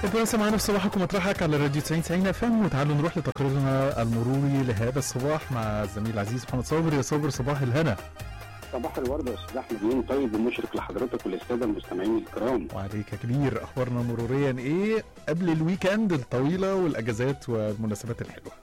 انتوا لسه معانا في صباحكم مطرحك على راديو 90 90 اف ام وتعالوا نروح لتقريرنا المروري لهذا الصباح مع الزميل العزيز محمد صابر يا صابر صباح الهنا صباح الورد يا استاذ احمد يوم طيب ومشرق لحضرتك وللساده المستمعين الكرام وعليك يا كبير اخبارنا مروريا ايه قبل الويكند الطويله والاجازات والمناسبات الحلوه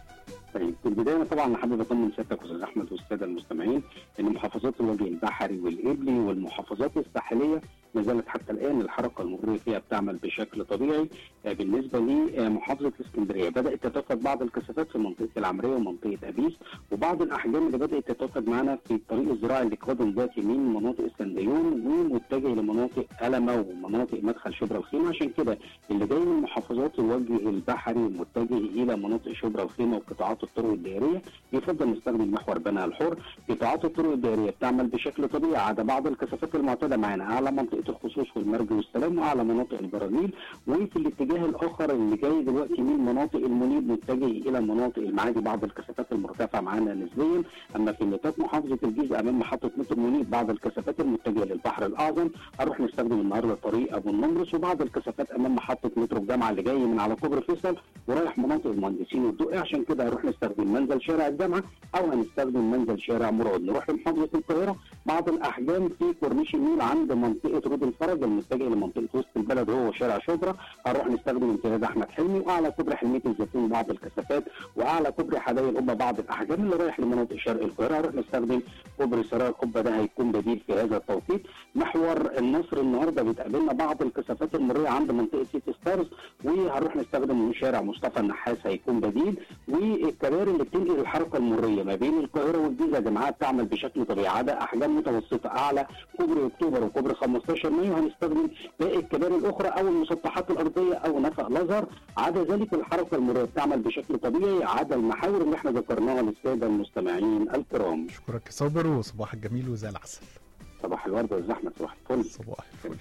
طيب في البدايه طبعا انا حابب اطمن سيادتك استاذ احمد والساده المستمعين ان محافظات الوجه البحري والابلي والمحافظات الساحليه ما زالت حتى الان الحركه المروريه فيها بتعمل بشكل طبيعي آه، بالنسبه لمحافظه الاسكندريه بدات تتوافد بعض الكثافات في منطقه العمريه ومنطقه ابيس وبعض الاحجام اللي بدات تتوافد معنا في الطريق الزراعي اللي قادم ذات يمين مناطق السنديون ومتجه لمناطق ألمة ومناطق مدخل شبرا الخيمه عشان كده اللي جاي من محافظات الوجه البحري متجه الى مناطق شبرا الخيمه وقطاعات الطرق الدائريه يفضل نستخدم محور بنها الحر قطاعات الطرق الدائريه بتعمل بشكل طبيعي عدا بعض الكثافات المعتاده معانا اعلى منطقه الخصوص والمرج والسلام واعلى مناطق البراميل وفي الاتجاه الاخر اللي جاي دلوقتي من مناطق المنيب متجه الى مناطق المعادي بعض الكثافات المرتفعه معانا نسبيا اما في نطاق محافظه الجيزه امام محطه مترو منيب بعض الكثافات المتجهه للبحر الاعظم هنروح نستخدم النهارده طريق ابو النمرس وبعض الكثافات امام محطه مترو الجامعه اللي جاي من على كوبري فيصل ورايح مناطق المهندسين والدقي عشان كده هنروح نستخدم منزل شارع الجامعه او هنستخدم منزل شارع مراد نروح لمحافظه القاهره بعض الاحجام في كورنيش النيل عند منطقه رود الفرج المتجه لمنطقه وسط البلد هو شارع شبرا هنروح نستخدم امتداد احمد حلمي واعلى كوبري حلميه الزيتون بعض الكثافات واعلى كوبري حدائق القبه بعض الاحجام اللي رايح لمناطق شرق القاهره هنروح نستخدم كوبري سرايا القبه ده هيكون بديل في هذا التوقيت محور النصر النهارده بتقابلنا بعض الكثافات المروريه عند منطقه سيتي ستارز وهنروح نستخدم شارع مصطفى النحاس هيكون بديل والكباري اللي بتنقل الحركه المروريه ما بين القاهره والجيزه يا جماعه بتعمل بشكل طبيعي عدا احجام متوسطه اعلى كوبري اكتوبر وكوبري 15 مايو هنستخدم باقي الكباري الاخرى او المسطحات الارضيه او نفق الازهر عدا ذلك الحركه المروريه بتعمل بشكل طبيعي عدا المحاور اللي احنا ذكرناها للساده المستمعين الكرام اشكرك يا صابر وصباحك جميل وزي العسل صباح الورد يا زحمه صباح الفل صباح الفل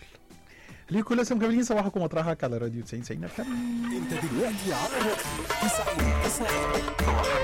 ليكم لسه مكملين صباحكم مطرحك على راديو 90 90 اف ام انت دلوقتي على راديو 90 90